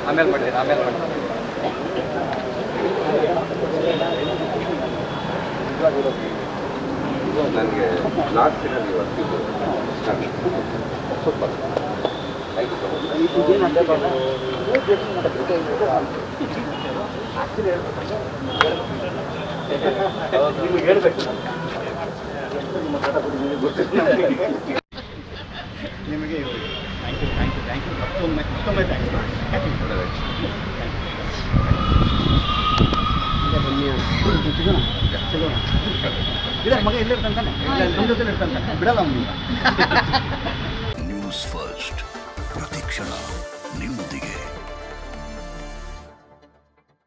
ಆಮೇಲೆ ಮಾಡ್ತೀನಿ ಆಮೇಲೆ ಮಾಡ್ತೀನಿ ನನಗೆ ಲಾಸ್ಟ್ ದಿನಲ್ಲಿ ಇವತ್ತಿದ್ದು super thank you so much ನಿಮಗೆ thank you thank you thank you ಮತ್ತೊಮ್ಮೆ ಮತ್ತೊಮ್ಮೆ ಥ್ಯಾಂಕ್ಸ್ ಸಿಗೋಣ ಸಿಗೋಣ ಇದೆ ಮಗ ಇಲ್ಲೇ ಇರ್ತಾನೆ ತಾನೆ ನಮ್ಮ ಜೊತೆ ಇರ್ತಾನೆ ತಾನೆ ಬಿಡಲ್ಲ ಅವನಿಗೆ ನ್ಯೂಸ್ ಫಸ್ಟ್ ಪ್ರತಿಕ್ಷಣ ನಿಮ್ಮೊಂದಿಗೆ